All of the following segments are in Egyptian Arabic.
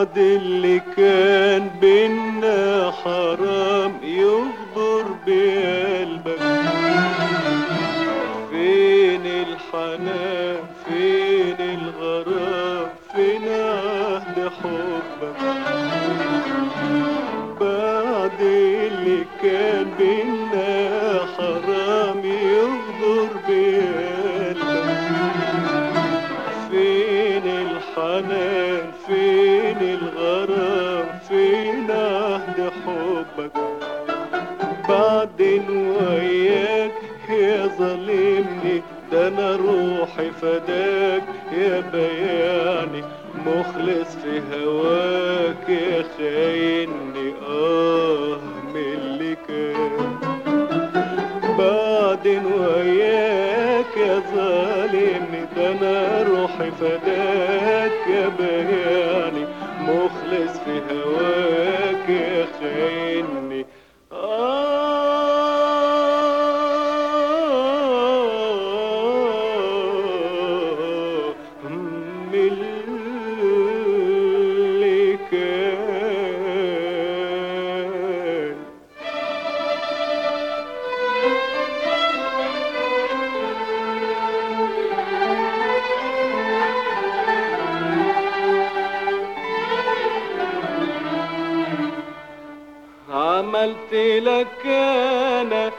بعد اللي كان بينا حرام يغدر بقلبك فين الحنان فين الغرام فين عهد حبك بعد اللي كان بينا حرام يغدر بقلبك فين الحنان فين الغرام فين عهد حبك بعدين وياك يا ظالمني ده انا روحي فداك يا بياني مخلص في هواك يا خايني اه من اللي كان بعدين وياك يا ظالمني ده انا روحي فداك يا بياني مخلص في هواك يا خايني آه من اللي كان عملت لك انا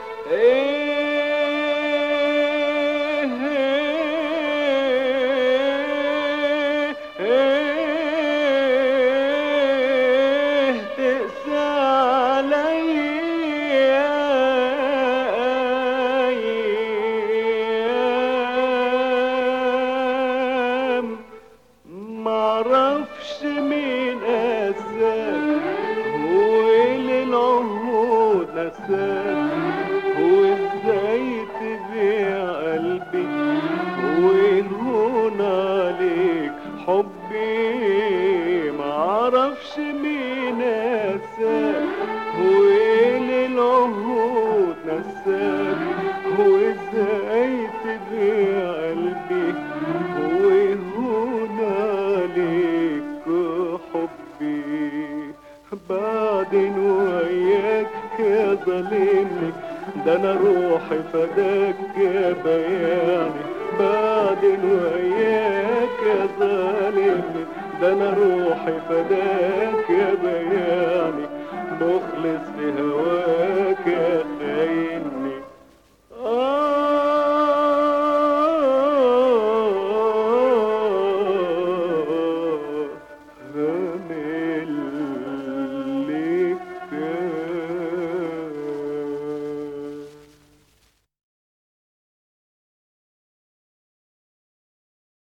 ايه ايه تقسى عليا معرفش مين قاساك واللي العهود نساك وازاي تبيع قلبي ويهون عليك حبي معرفش مين قاساك واللي العهود نساك وازاي تبيع قلبي ويهون عليك حبي بعدين وياك يا ظالمني ده انا روحي فداك يا بياني بعدين وياك يا ظالمني ده انا روحي فداك يا بياني مخلص في هواك يا خايني